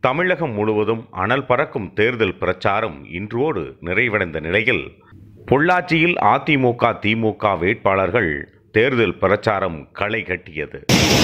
தமிழகம் முழுவதும் அனல் பறக்கும் தேர்தல் பிரச்சாரம் இன்றோடு நிறைவடைந்த நிலையில் பொள்ளாச்சியில் அதிமுக திமுக வேட்பாளர்கள் தேர்தல் பிரச்சாரம் களை கட்டியது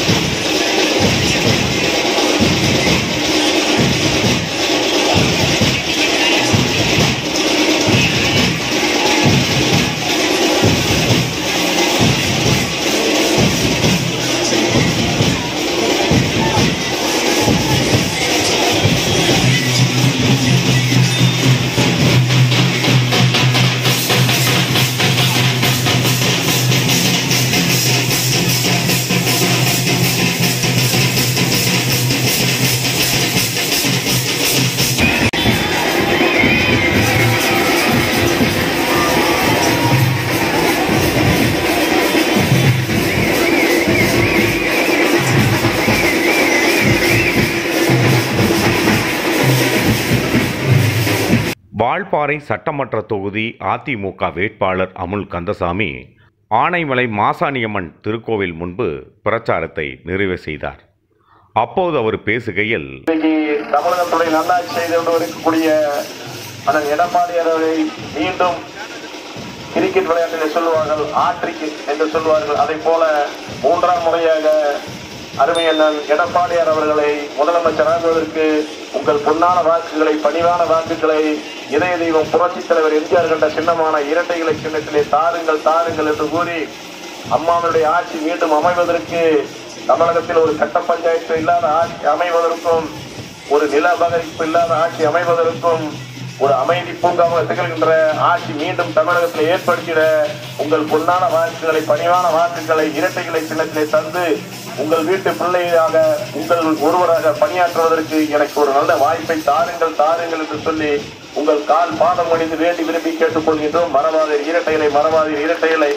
வால்பாறை சட்டமன்ற தொகுதி அதிமுக வேட்பாளர் அமுல் கந்தசாமி ஆனைமலை மாசாணியம்மன் திருக்கோவில் முன்பு பிரச்சாரத்தை நிறைவு செய்தார் அப்போது அவர் பேசுகையில் இன்னைக்கு தமிழகத்துடைய நல்லாட்சி செய்து கொண்டு இருக்கக்கூடிய அண்ணன் எடப்பாடியார் அவரை மீண்டும் கிரிக்கெட் விளையாட்டில் சொல்லுவார்கள் ஆட்ரிக் என்று சொல்லுவார்கள் அதை போல மூன்றாம் முறையாக அருமை அண்ணன் எடப்பாடியார் அவர்களை முதலமைச்சராகுவதற்கு உங்கள் பொன்னான வாக்குகளை பணிவான வாக்குகளை இதய தெய்வம் புரட்சித் தலைவர் எம்ஜிஆர் கண்ட சின்னமான இரட்டை இலை சின்னத்திலே தாருங்கள் தாருங்கள் என்று கூறி அம்மாவுடைய ஆட்சி மீண்டும் அமைவதற்கு தமிழகத்தில் ஒரு கட்ட பஞ்சாயத்து இல்லாத ஆட்சி அமைவதற்கும் ஒரு நில அபகரிப்பு இல்லாத ஆட்சி அமைவதற்கும் ஒரு அமைதி பூங்காவாக திகழ்கின்ற ஆட்சி மீண்டும் தமிழகத்தில் ஏற்படுத்திட உங்கள் பொன்னான வாக்குகளை பணிவான வாக்குகளை இரட்டைகளை சின்னத்திலே தந்து உங்கள் வீட்டு பிள்ளையாக உங்கள் ஒருவராக பணியாற்றுவதற்கு எனக்கு ஒரு நல்ல வாய்ப்பை தாருங்கள் தாருங்கள் என்று சொல்லி உங்கள் கால் பாதம் அணிந்து வேண்டி விரும்பி கேட்டுக்கொள்கின்றோம் மறவாதீர் இரட்டைகளை மறவாதீர் இரட்டைகளை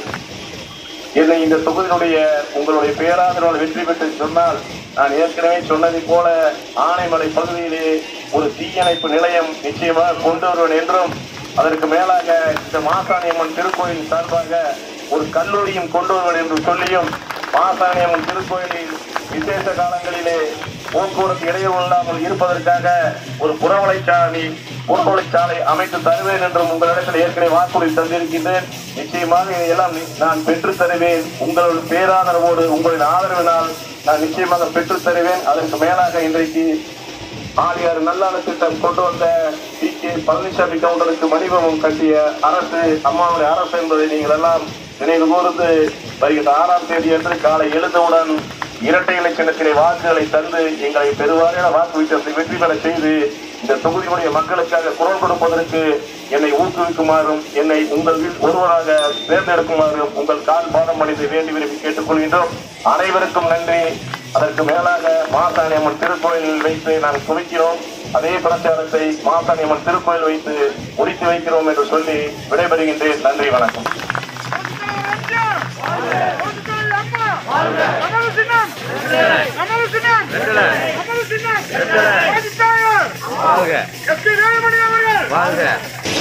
என்னை இந்த தொகுதியினுடைய உங்களுடைய பேராதரவால் வெற்றி பெற்று சொன்னால் நான் ஏற்கனவே சொன்னதை போல ஆனைமலை பகுதியிலே ஒரு தீயணைப்பு நிலையம் நிச்சயமாக கொண்டு வருவேன் என்றும் அதற்கு மேலாக இந்த மாசாணியம்மன் திருக்கோயில் சார்பாக ஒரு கல்லூரியும் கொண்டு வருவேன் என்று சொல்லியும் மாசாணியம்மன் திருக்கோயிலில் விசேஷ காலங்களிலே போக்குவரத்து இடையூறு இல்லாமல் இருப்பதற்காக ஒரு புறவழைச்சாலை புறவழைச்சாலை அமைத்து தருவேன் என்றும் உங்களிடத்தில் ஏற்கனவே வாக்குறுதி தந்திருக்கின்றேன் நிச்சயமாக இதையெல்லாம் நி- நான் பெற்றுத் தருவேன் உங்களோட பேராதரவோடு உங்களின் ஆதரவினால் நான் நிச்சயமாக பெற்றுத் தருவேன் அதற்கு மேலாக இன்றைக்கு ஆலியார் நல்லாள திட்டம் கொண்டு வந்த டி கே பழனிசாமி கவுண்டருக்கு மணிபவம் கட்டிய அரசு அம்மாவுடைய அரசு என்பதை நீங்கள் எல்லாம் நினைவு கூர்ந்து வருகின்ற ஆறாம் தேதி அன்று காலை எழுந்தவுடன் இரட்டை இலட்சணத்திலே வாக்குகளை தந்து எங்களை பெருவாரியான வாக்கு வித்தியாசத்தை வெற்றி பெற செய்து இந்த தொகுதியுடைய மக்களுக்காக குரல் கொடுப்பதற்கு என்னை ஊக்குவிக்குமாறும் என்னை உங்கள் வீ- ஒருவராக தேர்ந்தெடுக்குமாறும் உங்கள் கால் பாதம் அணிந்து வேண்டி விரும்பி கேட்டுக்கொள்கின்றோம் அனைவருக்கும் நன்றி அதற்கு மேலாக மாசாணியம்மன் திருக்கோயிலில் வைத்து நான் குவிக்கிறோம் அதே பிரச்சாரத்தை மாசாணியம்மன் திருக்கோயில் வைத்து முடித்து வைக்கிறோம் என்று சொல்லி விடைபெறுகின்றேன் நன்றி வணக்கம் வாழ்க வாழ்க